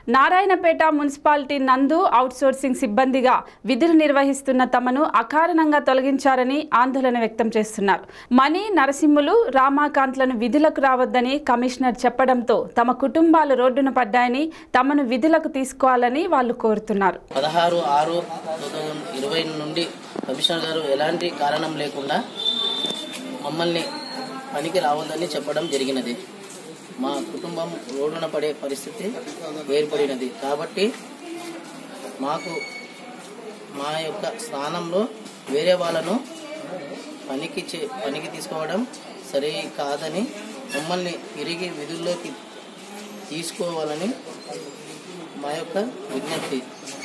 Narayanpet municipality నందు outsourcing సిబ్బందిగా విధులు నిర్వహిస్తున్న తమను అకారణంగా తొలగించారని ఆందోళన వ్యక్తం చేస్తున్నారు మణి నరసింహులు రామాకాంత్లను విధులకు రావద్దని కమిషనర్ చెప్పడంతో తమ కుటుంబాలు రోడ్డున పడ్డాయని తమను విధులకు తీసుకోవాలని వాళ్ళు కోరుతున్నారు పదహారు ఆరు టూ థౌజండ్ ఇరవై నుండి కమిషనర్ గారు ఎలాంటి కారణం లేకుండా మమ్మల్ని పనికి రావద్దని చెప్పడం జరిగినది మా కుటుంబం రోడ్డున పడే పరిస్థితి ఏర్పడినది కాబట్టి మాకు మా యొక్క స్థానంలో వేరే వాళ్ళను పనికి చే పనికి తీసుకోవడం సరి కాదని మమ్మల్ని తిరిగి విధుల్లోకి తీసుకోవాలని మా యొక్క విజ్ఞప్తి